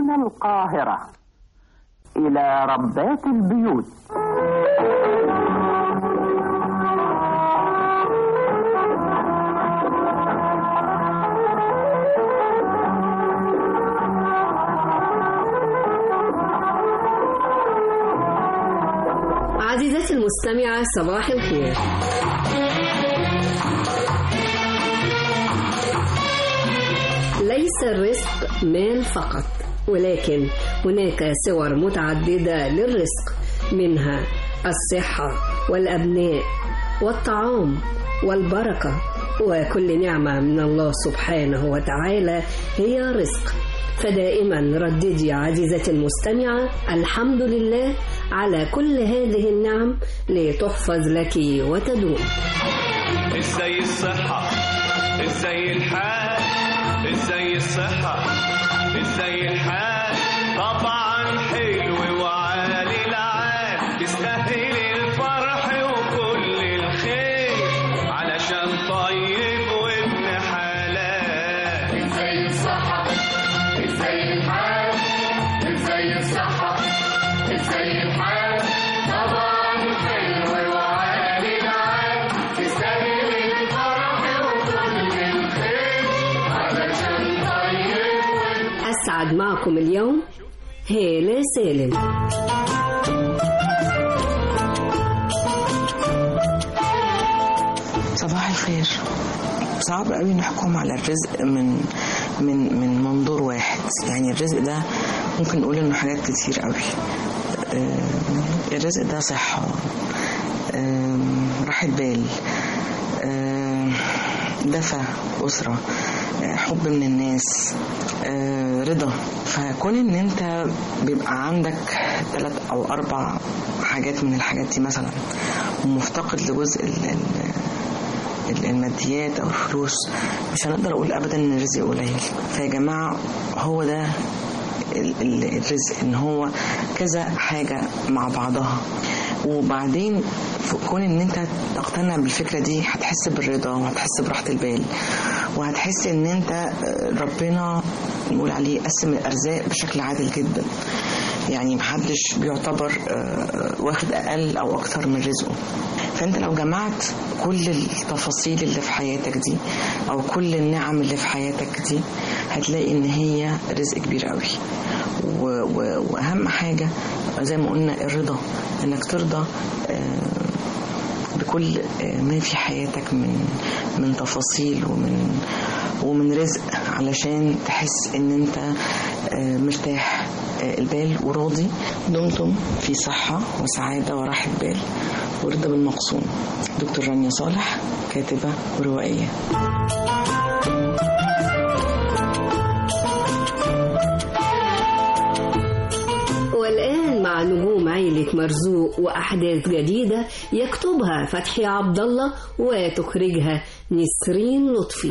من القاهرة إلى ربات البيوت عزيزتي المستمعة صباح الخير ليس الرزق مال فقط ولكن هناك صور متعددة للرزق منها الصحة والأبناء والطعام والبركة وكل نعمة من الله سبحانه وتعالى هي رزق فدائما رددي عزيزتي المستمعة الحمد لله على كل هذه النعم لتحفظ لك وتدوم ازاي الصحة ازاي الحال ازاي الصحة ازاي الحال طبعا حلو وعالي العال تستاهل الفرح وكل الخير علشان طيب وابن حلال ازاي الصحة ازاي الحال ازاي الصحة ازاي الحال طبعا حلو وعالي العال تستاهل الفرح وكل الخير علشان طيب أسعد معكم اليوم هالة سالم صباح الخير صعب قوي نحكم على الرزق من من من منظور واحد يعني الرزق ده ممكن نقول انه حاجات كتير قوي آه، الرزق ده صحة آم، راحة بال آم، دفى أسرة آه، حب من الناس آه، رضا فكون ان انت بيبقى عندك ثلاث او اربع حاجات من الحاجات دي مثلا ومفتقد لجزء ال- ال- ال- الماديات او الفلوس مش هنقدر اقول ابدا ان الرزق قليل فيا جماعه هو ده ال- ال- الرزق ان هو كذا حاجه مع بعضها وبعدين ف- كون ان انت تقتنع بالفكره دي هتحس بالرضا وهتحس براحه البال وهتحس ان انت آه، ربنا نقول عليه قسم الارزاق بشكل عادل جدا يعني محدش بيعتبر آه، واخد اقل او اكتر من رزقه فانت لو جمعت كل التفاصيل اللي في حياتك دي او كل النعم اللي في حياتك دي هتلاقي ان هي رزق كبير قوي و- و- واهم حاجه زي ما قلنا الرضا انك ترضى آه، بكل آه، ما في حياتك من من تفاصيل ومن ومن رزق علشان تحس ان انت آه، مرتاح آه، البال وراضي دمتم في صحة وسعادة وراحة بال ورضا بالمقصود دكتور رانيا صالح كاتبة وروائية والآن مع نجوم عيلة مرزوق وأحداث جديدة يكتبها فتحي عبد الله وتخرجها نسرين لطفي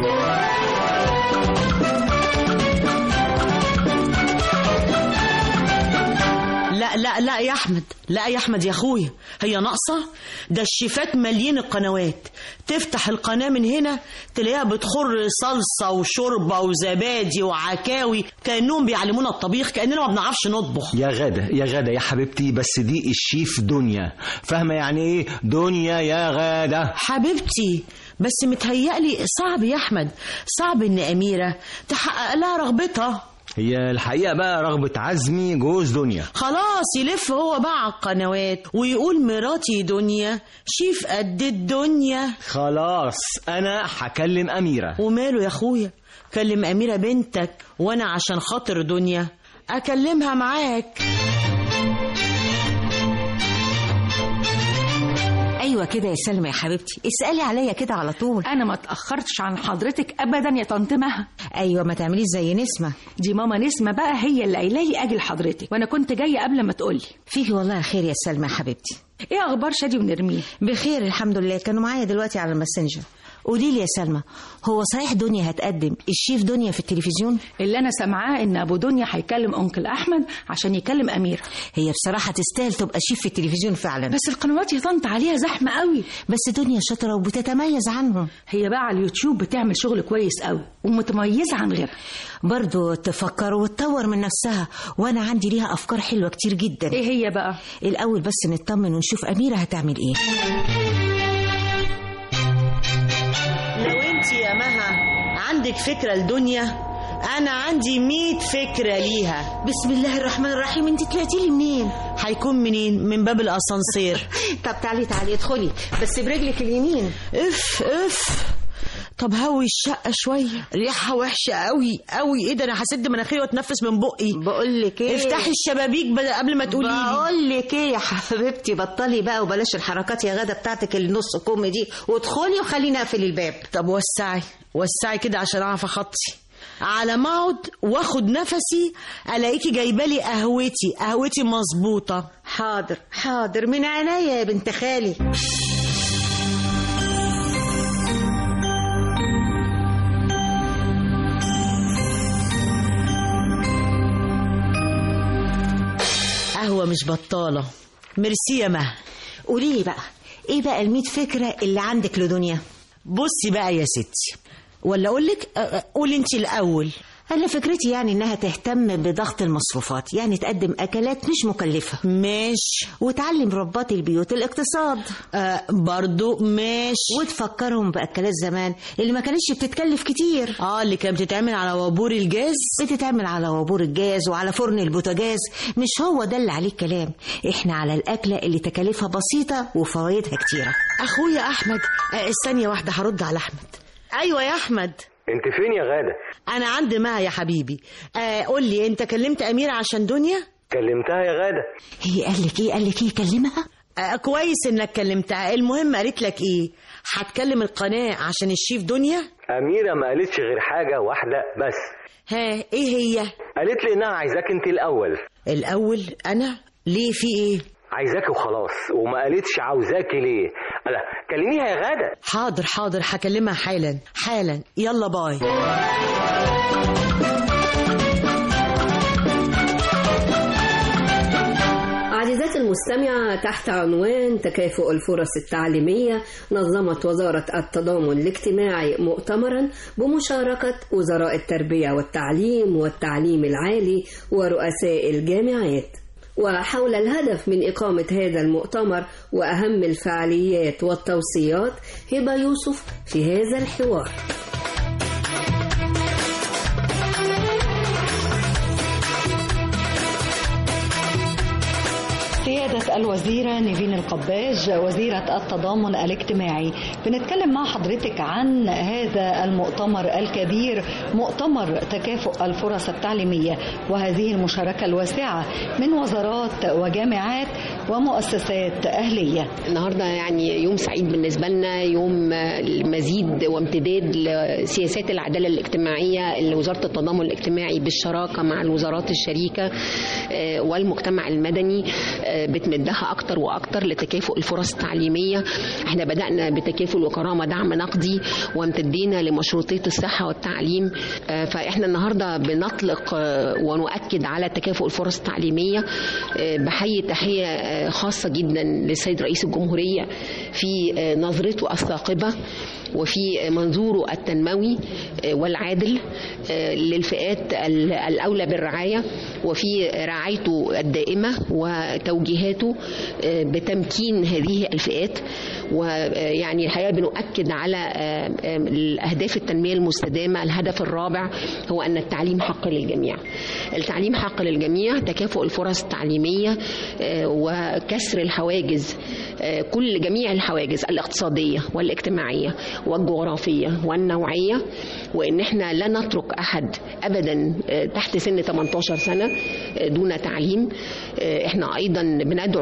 لا لا لا يا احمد لا يا احمد يا اخويا هي ناقصه ده الشيفات مالين القنوات تفتح القناه من هنا تلاقيها بتخر صلصه وشوربه وزبادي وعكاوي كانهم بيعلمونا الطبيخ كاننا ما بنعرفش نطبخ يا غدا يا غدا يا حبيبتي بس دي الشيف دنيا فاهمة يعني ايه دنيا يا غدا حبيبتي بس متهيألي صعب يا احمد صعب ان اميره تحقق لها رغبتها هي الحقيقة بقى رغبة عزمي جوز دنيا خلاص يلف هو بقى على القنوات ويقول مراتي دنيا شيف قد الدنيا خلاص انا هكلم اميرة وماله يا اخويا كلم اميره بنتك وانا عشان خاطر دنيا اكلمها معاك ايوه كده يا سلمى يا حبيبتي اسالي عليا كده على طول انا ما اتاخرتش عن حضرتك ابدا يا طنط مها ايوه ما تعمليش زي نسمه دي ماما نسمه بقى هي اللي قايله لي اجي لحضرتك وانا كنت جايه قبل ما تقولي فيه والله خير يا سلمى يا حبيبتي ايه اخبار شادي ونرمين بخير الحمد لله كانوا معايا دلوقتي على الماسنجر قولي لي يا سلمى هو صحيح دنيا هتقدم الشيف دنيا في التلفزيون اللي انا سامعاه ان ابو دنيا هيكلم انكل احمد عشان يكلم اميره هي بصراحه تستاهل تبقى شيف في التلفزيون فعلا بس القنوات يا طنط عليها زحمه قوي بس دنيا شاطره وبتتميز عنهم هي بقى على اليوتيوب بتعمل شغل كويس قوي ومتميزه عن غيرها برضو تفكر وتطور من نفسها وانا عندي ليها افكار حلوه كتير جدا ايه هي بقى الاول بس نطمن ونشوف اميره هتعمل ايه لو انت يا مها عندك فكرة لدنيا انا عندي مية فكرة ليها بسم الله الرحمن الرحيم انت طلعتي لي منين هيكون منين من باب الاسانسير طب تعالي تعالي ادخلي بس برجلك اليمين اف اف طب هوي الشقة شوية ريحها وحشة قوي قوي ايه ده انا هسد مناخيري واتنفس من بقي بقول لك ايه افتحي الشبابيك بد- قبل ما تقولي لي بقول لك ايه يا حبيبتي بطلي بقى وبلاش الحركات يا غدا بتاعتك النص كم دي وادخلي وخليني اقفل الباب طب وسعي وسعي كده عشان اعرف اخطي على ما اقعد واخد نفسي الاقيكي جايبه لي قهوتي قهوتي مظبوطه حاضر حاضر من عينيا يا بنت خالي قهوه مش بطاله ميرسي يا مها قولي لي بقى ايه بقى الميت فكره اللي عندك لدنيا بصي بقى يا ستي ولا اقول لك قولي انت الاول انا فكرتي يعني انها تهتم بضغط المصروفات يعني تقدم اكلات مش مكلفه ماشي وتعلم ربات البيوت الاقتصاد آه برضو ماشي وتفكرهم باكلات زمان اللي ما كانتش بتتكلف كتير اه اللي كانت بتتعمل على وابور الجاز بتتعمل على وابور الجاز وعلى فرن البوتاجاز مش هو ده اللي عليه الكلام احنا على الاكله اللي تكاليفها بسيطه وفوائدها كتيره اخويا احمد آه ثانيه واحده هرد على احمد ايوه يا احمد انت فين يا غادة انا عند مها يا حبيبي آه قول لي انت كلمت اميره عشان دنيا كلمتها يا غادة هي قال لك ايه قال لك ايه كلمها آه كويس انك كلمتها المهم قالت لك ايه هتكلم القناه عشان الشيف دنيا أميرة ما قالتش غير حاجة واحدة بس ها ايه هي قالت لي إنها عايزاك أنت الأول الاول انا ليه في ايه عايزاك وخلاص وما قالتش عاوزاكي ليه ألا كلميها يا غادة حاضر حاضر هكلمها حالا حالا يلا باي عزيزاتي المستمعة تحت عنوان تكافؤ الفرص التعليمية نظمت وزارة التضامن الاجتماعي مؤتمرا بمشاركة وزراء التربية والتعليم والتعليم العالي ورؤساء الجامعات وحول الهدف من إقامة هذا المؤتمر وأهم الفعاليات والتوصيات هبة يوسف في هذا الحوار سيادة الوزيرة نيفين القباج وزيرة التضامن الاجتماعي بنتكلم مع حضرتك عن هذا المؤتمر الكبير مؤتمر تكافؤ الفرص التعليمية وهذه المشاركة الواسعة من وزارات وجامعات ومؤسسات أهلية النهارده يعني يوم سعيد بالنسبه لنا يوم مزيد وامتداد لسياسات العداله الاجتماعيه اللي وزاره التضامن الاجتماعي بالشراكه مع الوزارات الشريكه آه، والمجتمع المدني آه، بتمدها اكتر واكتر لتكافؤ الفرص التعليميه احنا بدانا بتكافل وكرامه دعم نقدي وامتدينا لمشروطيه الصحه والتعليم آه، فاحنا النهارده بنطلق آه، ونؤكد على تكافؤ الفرص التعليميه آه، بحيي تحيه آه، خاصه جدا للسيد رئيس الجمهوريه في آه، نظرته الثاقبه وفي منظوره التنموي آه، والعادل آه، للفئات ال- الأولى بالرعاية وفي رعايته الدائمة وتوجيهاته آه، بتمكين هذه الفئات ويعني الحقيقة بنؤكد على آه، آه، الأهداف التنمية المستدامة الهدف الرابع هو أن التعليم حق للجميع التعليم حق للجميع تكافؤ الفرص التعليمية آه، وكسر الحواجز آه، كل جميع الحواجز الاقتصادية والاجتماعية والجغرافية والنوعية وإن احنا لا نترك أحد أبدا آه، تحت سن 18 سنة آه، دون تعليم آه، احنا أيضا بندعو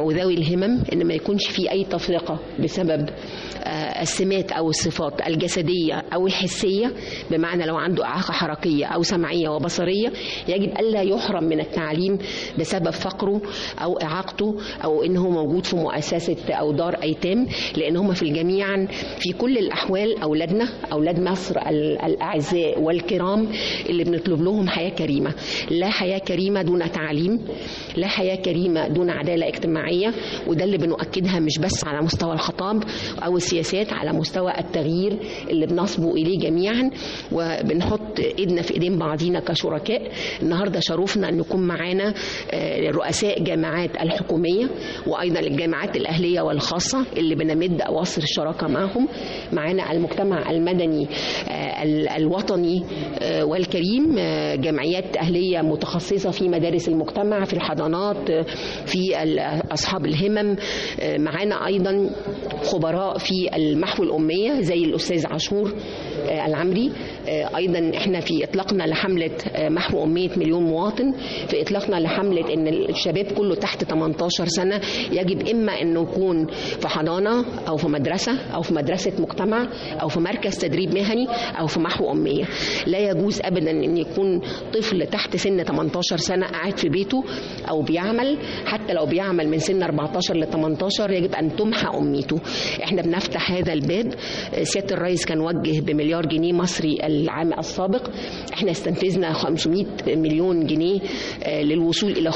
وذوي الهمم ان ما يكونش في اي تفرقه بسبب آه، السمات او الصفات الجسديه او الحسيه بمعنى لو عنده اعاقه حركيه او سمعيه وبصريه يجب الا يحرم من التعليم بسبب فقره او اعاقته او ان هو موجود في مؤسسه او دار ايتام لان هم في الجميع في كل الاحوال اولادنا اولاد مصر ال- الاعزاء والكرام اللي بنطلب لهم حياه كريمه لا حياه كريمه دون تعليم لا حياه كريمه دون عداله اجتماعيه وده اللي بنؤكدها مش بس على مستوى الخطاب او السياسات على مستوى التغيير اللي بنصبو اليه جميعا وبنحط ايدنا في ايدين بعضينا كشركاء النهارده شرفنا ان يكون معانا آه، رؤساء جامعات الحكوميه وايضا الجامعات الاهليه والخاصه اللي بنمد اواصر الشراكه معهم معانا المجتمع المدني آه، ال- الوطني آه، والكريم آه، جمعيات اهليه متخصصه في مدارس المجتمع في الحضانات آه، في ال- اصحاب الهمم آه، معانا ايضا خبراء في المحو الاميه زي الاستاذ عاشور آه، العمري آه، ايضا احنا في اطلاقنا لحمله آه، محو اميه مليون مواطن في اطلاقنا لحمله ان الشباب كله تحت 18 سنه يجب اما انه يكون في حضانه او في مدرسه او في مدرسه مجتمع او في مركز تدريب مهني او في محو اميه لا يجوز ابدا ان يكون طفل تحت سن 18 سنه قاعد في بيته او بيعمل حتى لو بيعمل من سن 14 ل 18 يجب ان تمحى اميته احنا بنفتح هذا الباب آه، سياده الرئيس كان وجه بمليار جنيه مصري العام السابق احنا استنفذنا 500 مليون جنيه آه، للوصول الى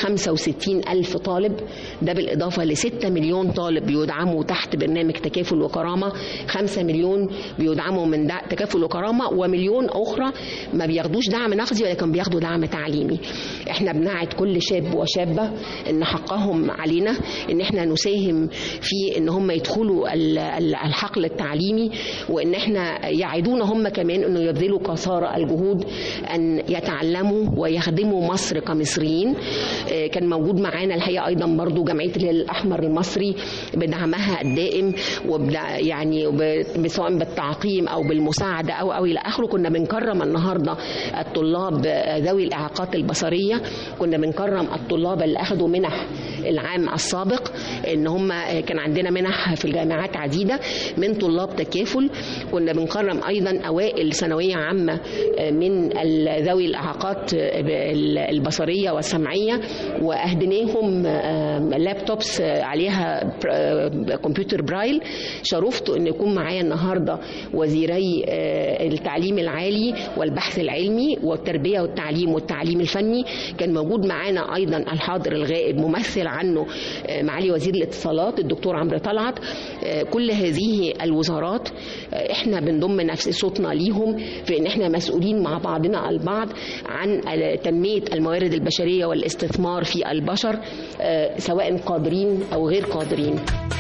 565 الف طالب ده بالاضافه ل 6 مليون طالب بيدعموا تحت برنامج تكافل وكرامه 5 مليون بيدعموا من دع- تكافل وكرامه ومليون اخرى ما بياخدوش دعم نقدي ولكن بياخدوا دعم تعليمي احنا بنعد كل شاب وشابه ان حقهم علينا ان احنا نساهم في ان هم يدخلوا ال- ال- الحقل التعليمي وان احنا يعدونا هم كمان انه يبذلوا قصارى الجهود ان يتعلموا ويخدموا مصر كمصريين آه، كان موجود معانا الحقيقه ايضا برضو جمعيه الهلال الاحمر المصري بدعمها الدائم وبدع يعني وب- سواء بالتعقيم او بالمساعده او او الى اخره كنا بنكرم النهارده الطلاب آه، ذوي الاعاقات البصريه كنا بنكرم الطلاب اللي اخذوا منح العام السابق ان هم آه، كان عندنا منح في الجامعات عديده من طلاب تكافل كنا بنكرم ايضا اوائل ثانويه عامه آه، من ال- ذوي الاعاقات آه، ال- البصريه والسمعيه واهديناهم آه، لابتوبس آه، عليها بر- آه، كمبيوتر برايل شرفت ان يكون معايا النهارده وزيري آه، التعليم العالي والبحث العلمي والتربيه والتعليم والتعليم الفني كان موجود معانا ايضا الحاضر الغائب ممثل عنه آه، معالي وزير الاتصالات الدكتور عمرو طلعت آه، كل هذه الوزارات آه، احنا بنضم نفس صوتنا ليهم في ان احنا مسؤولين مع بعضنا البعض عن آه، تنميه الموارد البشريه والاستثمار في البشر آه، سواء قادرين او غير قادرين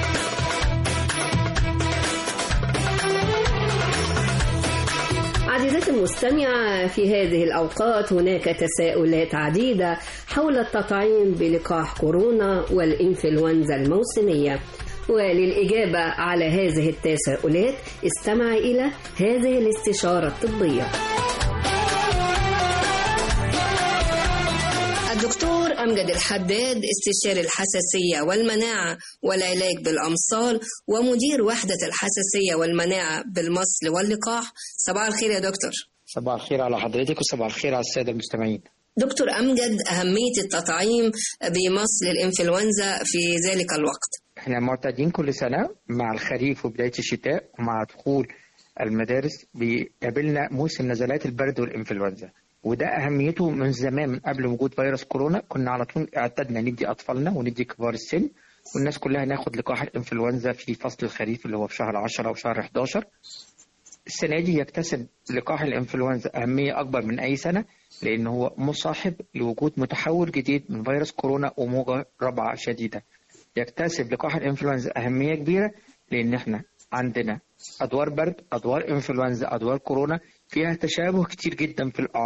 عزيزتي المستمعة في هذه الأوقات هناك تساؤلات عديدة حول التطعيم بلقاح كورونا والإنفلونزا الموسمية وللإجابة على هذه التساؤلات استمع إلى هذه الاستشارة الطبية الدكتور أمجد الحداد استشاري الحساسية والمناعة والعلاج بالأمصال ومدير وحدة الحساسية والمناعة بالمصل واللقاح صباح الخير يا دكتور صباح الخير على حضرتك وصباح الخير على السادة المستمعين دكتور أمجد أهمية التطعيم بمصل الإنفلونزا في ذلك الوقت احنا معتادين كل سنة مع الخريف وبداية الشتاء ومع دخول المدارس بيقابلنا موسم نزلات البرد والإنفلونزا وده أهميته من زمان من قبل وجود فيروس كورونا كنا على طول اعتدنا ندي أطفالنا وندي كبار السن والناس كلها ناخد لقاح الإنفلونزا في فصل الخريف اللي هو في شهر 10 وشهر 11 السنة دي يكتسب لقاح الإنفلونزا أهمية أكبر من أي سنة لأن هو مصاحب لوجود متحول جديد من فيروس كورونا وموجة رابعة شديدة يكتسب لقاح الإنفلونزا أهمية كبيرة لأن إحنا عندنا أدوار برد أدوار إنفلونزا أدوار كورونا فيها تشابه كتير جدا في الأعراض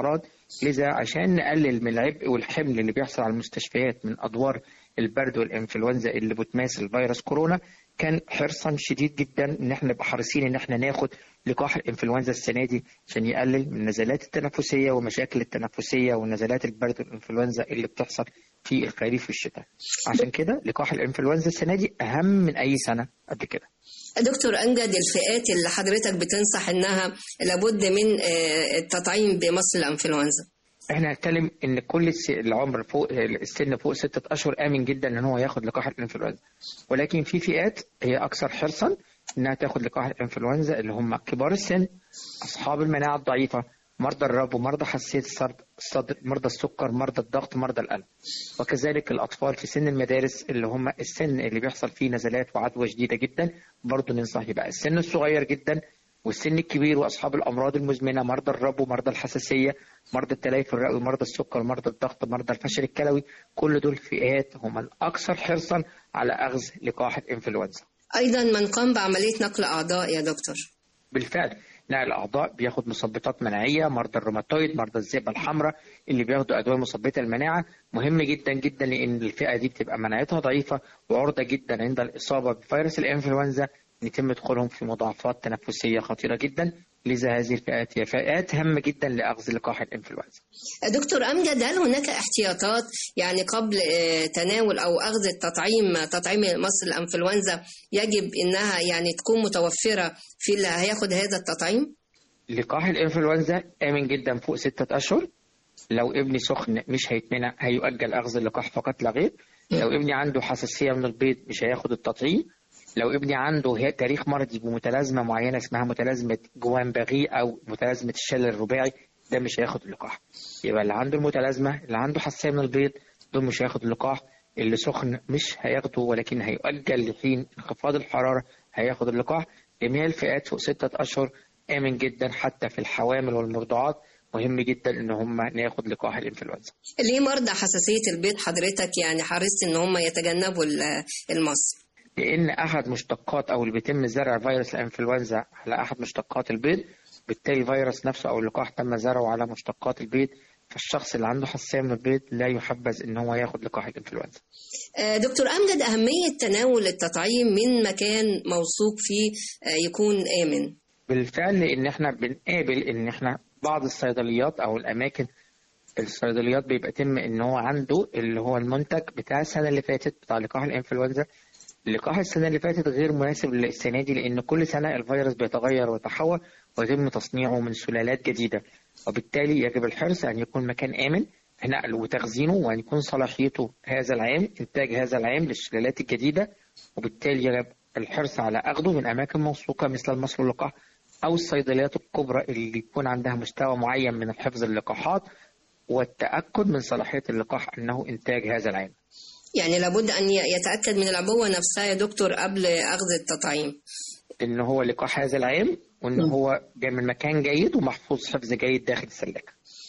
لذا عشان نقلل من العبء والحمل اللي بيحصل على المستشفيات من ادوار البرد والانفلونزا اللي بتماثل فيروس كورونا كان حرصا شديد جدا ان احنا نبقى حريصين ان احنا ناخد لقاح الانفلونزا السنه دي عشان يقلل من النزلات التنفسيه ومشاكل التنفسيه ونزلات البرد والانفلونزا اللي بتحصل في الخريف والشتاء عشان كده لقاح الانفلونزا السنه دي اهم من اي سنه قبل كده دكتور أمجد الفئات اللي حضرتك بتنصح إنها لابد من آه، التطعيم بمصل الأنفلونزا احنا هنتكلم ان كل الس- العمر فوق السن فوق ستة اشهر امن جدا ان هو ياخد لقاح الانفلونزا ولكن في فئات هي اكثر حرصا انها تاخد لقاح الانفلونزا اللي هم كبار السن اصحاب المناعه الضعيفه مرضى الرب ومرضى حساسيه الصدر الصدر مرضى السكر مرضى الضغط مرضى القلب وكذلك الاطفال في سن المدارس اللي هم السن اللي بيحصل فيه نزلات وعدوى شديده جدا برضه ننصح يبقى السن الصغير جدا والسن الكبير واصحاب الامراض المزمنه مرضى الرب ومرضى الحساسيه مرضى التليف الرئوي مرضى السكر مرضى الضغط مرضى الفشل الكلوي كل دول فئات هم الاكثر حرصا على اخذ لقاح الانفلونزا أيضا من قام بعملية نقل أعضاء يا دكتور بالفعل نقل الاعضاء بياخد مثبطات مناعيه مرضى الروماتويد مرضى الذئبه الحمراء اللي بياخدوا ادويه مثبطه المناعه مهم جدا جدا لان الفئه دي بتبقى مناعتها ضعيفه وعرضه جدا عند الاصابه بفيروس الانفلونزا ان يتم دخولهم في مضاعفات تنفسيه خطيره جدا لذا هذه الفئات هي فئات هامه جدا لاخذ لقاح الانفلونزا دكتور أمجد هل هناك احتياطات يعني قبل آه، تناول أو أخذ التطعيم تطعيم مصل الأنفلونزا يجب إنها يعني تكون متوفرة في اللي هياخد هذا التطعيم؟ لقاح الانفلونزا امن جدا فوق ستة اشهر لو ابني سخن مش هيتمنع هيؤجل اخذ اللقاح فقط لا غير لو ابني عنده حساسيه من البيض مش هياخد التطعيم لو ابني عنده هي تاريخ مرضي بمتلازمه معينه اسمها متلازمه جوان باغي او متلازمه الشلل الرباعي ده مش هياخد اللقاح يبقى اللي عنده المتلازمه اللي عنده حساسيه من البيض دول مش هياخد اللقاح اللي سخن مش هياخده ولكن هيؤجل لحين انخفاض الحراره هياخد اللقاح جميع الفئات فوق ستة اشهر امن جدا حتى في الحوامل والمرضعات مهم جدا ان هم ناخد لقاح الانفلونزا ليه مرضى حساسية البيض حضرتك يعني حرصت إن هم يتجنبوا ال- المصل؟ لان احد مشتقات او اللي بيتم زرع فيروس الانفلونزا على احد مشتقات البيض بالتالي الفيروس نفسه او اللقاح تم زرعه على مشتقات البيض فالشخص اللي عنده حساسيه من البيض لا يحبذ ان هو ياخد لقاح الانفلونزا آه، دكتور أمجد أهمية تناول التطعيم من مكان موثوق فيه آه، يكون آمن بالفعل ان احنا بنقابل ان احنا بعض الصيدليات او الاماكن الصيدليات بيبقى يتم ان هو عنده اللي هو المنتج بتاع السنه اللي فاتت بتاع لقاح الانفلونزا لقاح السنه اللي فاتت غير مناسب للسنه دي لان كل سنه الفيروس بيتغير ويتحول ويتم تصنيعه من سلالات جديده وبالتالي يجب الحرص ان يكون مكان امن نقله وتخزينه وان يكون صلاحيته هذا العام انتاج هذا العام للسلالات الجديده وبالتالي يجب الحرص على اخذه من اماكن موثوقه مثل المصل واللقاح او الصيدليات الكبرى اللي يكون عندها مستوى معين من حفظ اللقاحات والتاكد من صلاحيه اللقاح انه انتاج هذا العام يعني لابد أن ي- يتأكد من العبوة نفسها يا دكتور قبل أخذ التطعيم ان هو لقاح هذا العام وان هو جاي من مكان جيد ومحفوظ حفظ جيد داخل السلاكه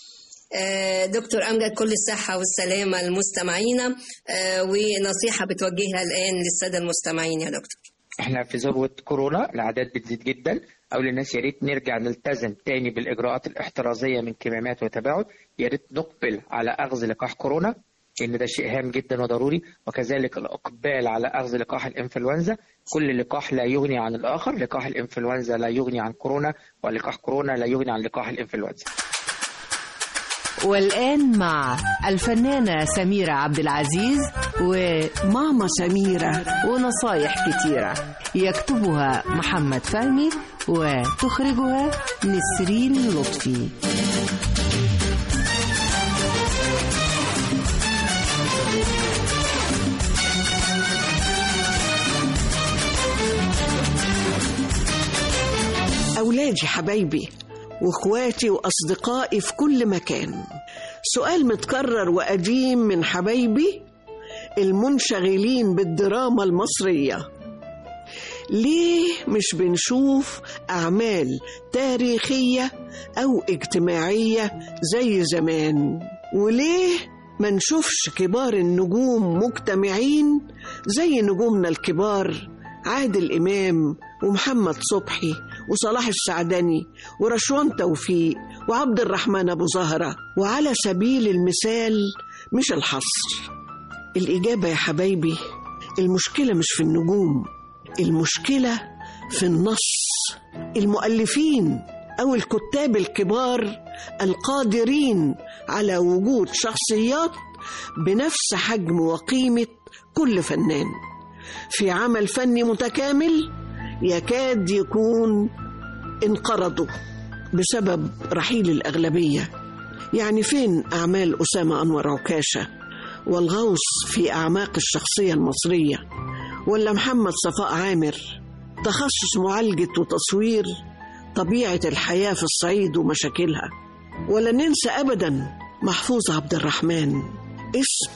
آه، دكتور أمجد كل الصحة والسلامة لمستمعينا آه، ونصيحة بتوجهها الآن للسادة المستمعين يا دكتور احنا في ذروه كورونا الاعداد بتزيد جدا او للناس يا ريت نرجع نلتزم تاني بالاجراءات الاحترازيه من كمامات وتباعد يا ريت نقبل على اخذ لقاح كورونا لان ده شيء هام جدا وضروري وكذلك الاقبال على اخذ لقاح الانفلونزا كل لقاح لا يغني عن الاخر لقاح الانفلونزا لا يغني عن كورونا ولقاح كورونا لا يغني عن لقاح الانفلونزا والآن مع الفنانة سميرة عبد العزيز وماما سميرة ونصايح كتيرة يكتبها محمد فهمي وتخرجها نسرين لطفي أولادي حبايبي وإخواتي وأصدقائي في كل مكان سؤال متكرر وقديم من حبايبي المنشغلين بالدراما المصرية ليه مش بنشوف أعمال تاريخية أو اجتماعية زي زمان وليه ما نشوفش كبار النجوم مجتمعين زي نجومنا الكبار عادل إمام ومحمد صبحي وصلاح السعدني ورشوان توفيق وعبد الرحمن أبو زهرة وعلى سبيل المثال مش الحصر الإجابة يا حبايبي المشكلة مش في النجوم المشكلة في النص المؤلفين أو الكتاب الكبار القادرين على وجود شخصيات بنفس حجم وقيمة كل فنان في عمل فني متكامل يكاد يكون انقرضوا بسبب رحيل الأغلبية يعني فين أعمال أسامة أنور عكاشة والغوص في أعماق الشخصية المصرية ولا محمد صفاء عامر تخصص معالجة وتصوير طبيعة الحياة في الصعيد ومشاكلها ولا ننسى أبدا محفوظ عبد الرحمن اسم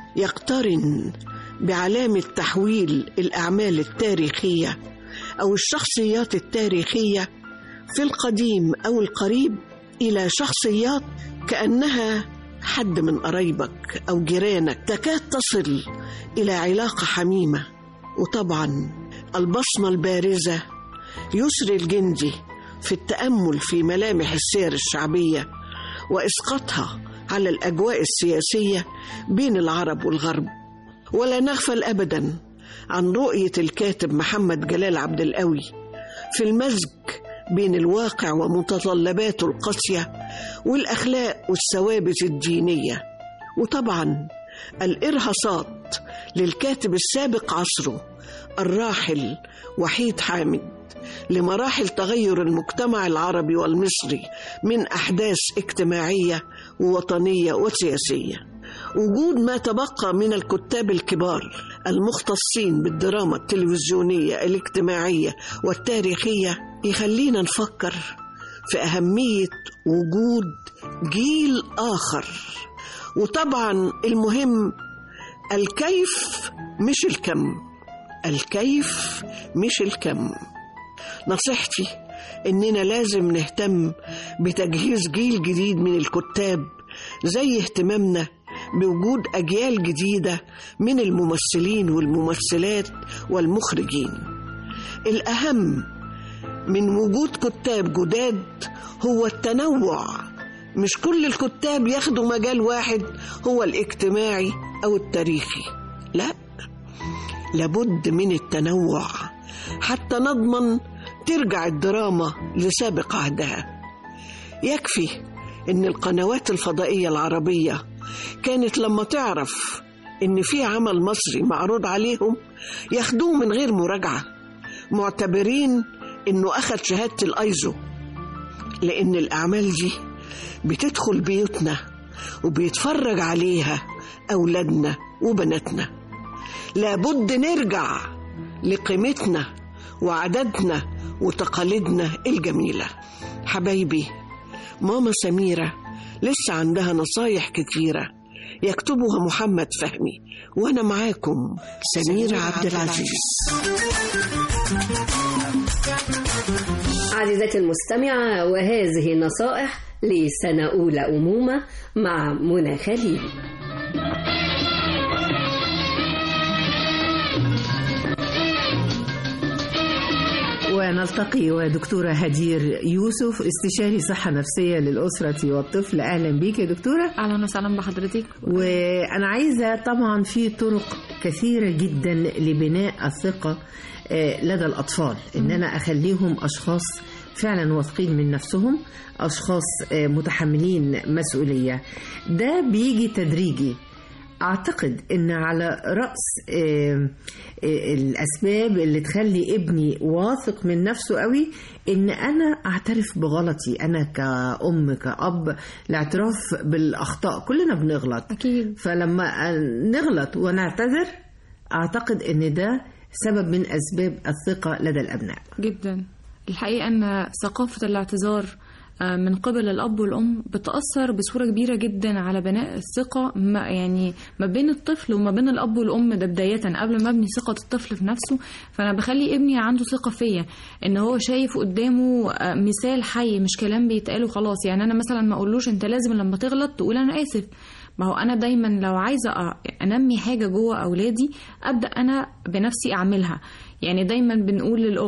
يقترن بعلامة تحويل الأعمال التاريخية أو الشخصيات التاريخية في القديم أو القريب إلى شخصيات كأنها حد من قرايبك أو جيرانك تكاد تصل إلى علاقة حميمة وطبعا البصمة البارزة يسري الجندي في التأمل في ملامح السير الشعبية وإسقاطها على الأجواء السياسية بين العرب والغرب ولا نغفل أبدا عن رؤية الكاتب محمد جلال عبد القوي في المزج بين الواقع ومتطلباته القاسية والأخلاق والثوابت الدينية وطبعا الإرهاصات للكاتب السابق عصره الراحل وحيد حامد لمراحل تغير المجتمع العربي والمصري من أحداث اجتماعية ووطنية وسياسية وجود ما تبقى من الكتاب الكبار المختصين بالدراما التلفزيونية الاجتماعية والتاريخية يخلينا نفكر في أهمية وجود جيل آخر وطبعا المهم الكيف مش الكم الكيف مش الكم نصيحتي إننا لازم نهتم بتجهيز جيل جديد من الكتاب زي اهتمامنا بوجود أجيال جديدة من الممثلين والممثلات والمخرجين الأهم من وجود كتاب جداد هو التنوع مش كل الكتاب ياخدوا مجال واحد هو الاجتماعي أو التاريخي لا لابد من التنوع حتى نضمن ترجع الدراما لسابق عهدها يكفي ان القنوات الفضائيه العربيه كانت لما تعرف ان في عمل مصري معروض عليهم ياخدوه من غير مراجعه معتبرين انه اخذ شهاده الايزو لان الاعمال دي بتدخل بيوتنا وبيتفرج عليها اولادنا وبناتنا لابد نرجع لقيمتنا وعاداتنا وتقاليدنا الجميله حبايبي ماما سميره لسه عندها نصايح كتيره يكتبها محمد فهمي وانا معاكم سميره عبد العزيز عزيزتي المستمعة وهذه نصائح لسنة أولى أمومة مع منى خليل ونلتقي ودكتورة هدير يوسف استشاري صحة نفسية للأسرة والطفل أهلا بيك يا دكتورة أهلا وسهلا بحضرتك وأنا عايزة طبعا في طرق كثيرة جدا لبناء الثقة آه، لدى الأطفال إن أنا أخليهم أشخاص فعلا واثقين من نفسهم أشخاص آه، متحملين مسؤولية ده بيجي تدريجي أعتقد إن على رأس آه، آه، الأسباب اللي تخلي ابني واثق من نفسه قوي إن أنا أعترف بغلطي أنا كأم كأب الاعتراف بالأخطاء كلنا بنغلط أكيد فلما نغلط ونعتذر أعتقد إن ده سبب من أسباب الثقة لدى الأبناء جدا الحقيقة أن ثقافة الاعتذار آه، من قبل الأب والأم بتأثر بصورة كبيرة جدا على بناء الثقة ما يعني ما بين الطفل وما بين الأب والأم ده بداية قبل ما أبني ثقة الطفل في نفسه فأنا بخلي ابني عنده ثقة فيا إن هو شايف قدامه آه، مثال حي مش كلام بيتقال وخلاص يعني أنا مثلا ما أقولوش أنت لازم لما تغلط تقول أنا آسف ما هو أنا دايما لو عايزة أ- أنمي حاجة جوه أولادي أبدأ أنا بنفسي أعملها يعني دايما بنقول للأم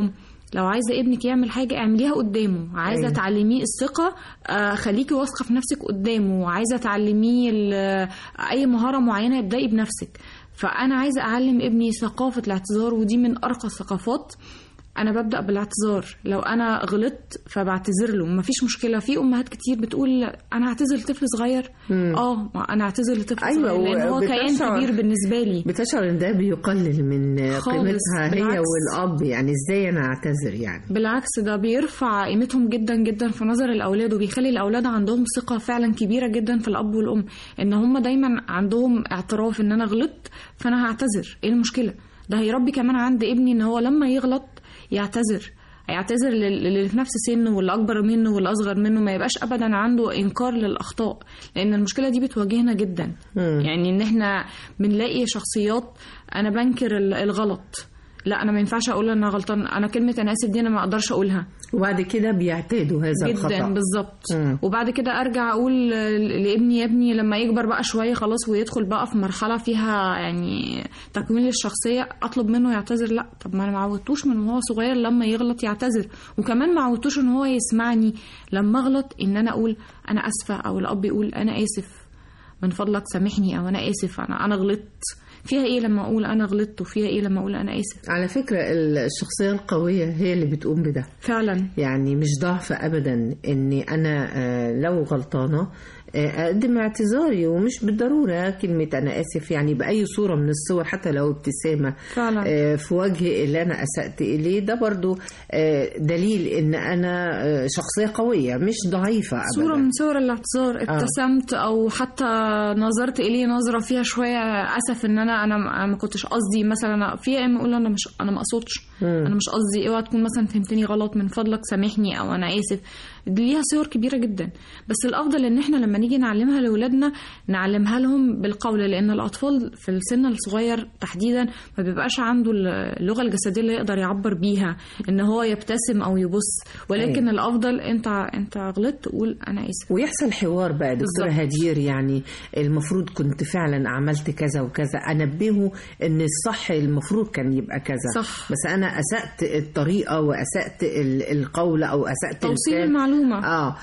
لو عايزه ابنك يعمل حاجه اعمليها قدامه عايزه أيوة. تعلميه الثقه آه، خليكي واثقه في نفسك قدامه عايزه تعلميه ال- اي مهاره معينه ابدأي بنفسك فانا عايزه اعلم ابني ثقافه الاعتذار ودي من ارقى الثقافات انا ببدا بالاعتذار لو انا غلطت فبعتذر له مفيش مشكله في امهات كتير بتقول انا هعتذر لطفل صغير مم. اه ما انا هعتذر لطفل أيوة، صغير لان هو كيان وبتشعر- كبير بالنسبه لي بتشعر ان ده بيقلل من خالص، قيمتها هي بالعكس. والاب يعني ازاي انا اعتذر يعني بالعكس ده بيرفع قيمتهم جدا جدا في نظر الاولاد وبيخلي الاولاد عندهم ثقه فعلا كبيره جدا في الاب والام ان هم دايما عندهم اعتراف ان انا غلطت فانا هعتذر ايه المشكله ده هيربي كمان عند ابني ان هو لما يغلط يعتذر هيعتذر لل- للي في نفس سنه واللي اكبر منه واللي اصغر منه ما يبقاش ابدا عنده انكار للاخطاء لان المشكله دي بتواجهنا جدا يعني ان احنا بنلاقي شخصيات انا بنكر ال- الغلط لا انا ما ينفعش اقول انا غلطان انا كلمه انا اسف دي انا ما اقدرش اقولها وبعد كده بيعتادوا هذا جدا الخطا بالظبط مم. وبعد كده ارجع اقول لابني يا ابني لما يكبر بقى شويه خلاص ويدخل بقى في مرحله فيها يعني تكوين الشخصيه اطلب منه يعتذر لا طب ما انا ما عودتوش من وهو صغير لما يغلط يعتذر وكمان ما عودتوش ان هو يسمعني لما اغلط ان انا اقول انا اسفه او الاب يقول انا اسف من فضلك سامحني او انا اسف انا انا غلطت فيها ايه لما اقول انا غلطت وفيها ايه لما اقول انا اسف على فكرة الشخصية القوية هي اللي بتقوم بده فعلا يعني مش ضعف أبدا إني أنا آه، لو غلطانة آه، أقدم اعتذاري ومش بالضرورة كلمة أنا آسف يعني بأي صورة من الصور حتى لو ابتسامة فعلا. آه، في وجه اللي أنا أسأت إليه ده برضو آه، دليل إن أنا آه، شخصية قوية مش ضعيفة أبدا صورة من صور الاعتذار ابتسمت او حتى نظرت اليه نظرة فيها شوية اسف ان انا انا أنا ما كنتش قصدي مثلا في ايام اقول انا مش انا ما اقصدش مم. انا مش قصدي اوعى تكون مثلا فهمتني غلط من فضلك سامحني او انا اسف دي ليها صور كبيرة جدا بس الافضل ان احنا لما نيجي نعلمها لاولادنا نعلمها لهم بالقول لان الاطفال في السن الصغير تحديدا ما بيبقاش عنده اللغة الجسدية اللي يقدر يعبر بيها ان هو يبتسم او يبص ولكن أيوة. الافضل انت انت غلطت قول انا اسف ويحصل حوار بقى دكتورة بالظبط. هدير يعني المفروض كنت فعلا عملت كذا وكذا أنبهه إن الصح المفروض كان يبقى كذا صح. بس أنا أسأت الطريقة وأسأت ال- القول أو أسأت توصيل الفعل. المعلومة اه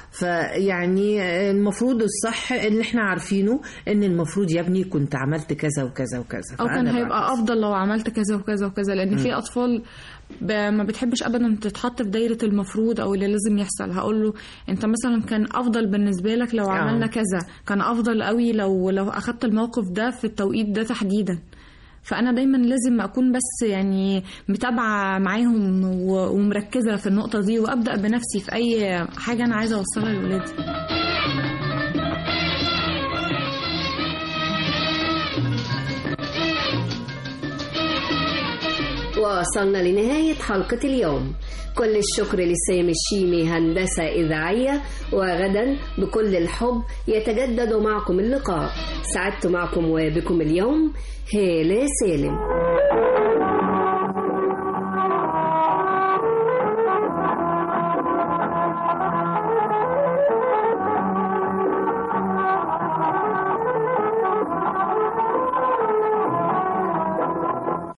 فيعني المفروض الصح اللي احنا عارفينه ان المفروض يا ابني كنت عملت كذا وكذا وكذا او كان فأنا هيبقى بعكس. افضل لو عملت كذا وكذا وكذا لان في مم. اطفال ب- ما بتحبش ابدا تتحط في دايره المفروض او اللي لازم يحصل هقول له انت مثلا كان افضل بالنسبه لك لو آه. عملنا كذا كان افضل قوي لو لو اخدت الموقف ده في التوقيت ده تحديدا فانا دايما لازم اكون بس يعني متابعه معاهم و- ومركزه في النقطه دي وابدا بنفسي في اي حاجه انا عايزه اوصلها لاولادي وصلنا لنهاية حلقة اليوم كل الشكر لسام الشيمي هندسة إذاعية وغدا بكل الحب يتجدد معكم اللقاء سعدت معكم وبكم اليوم هالة سالم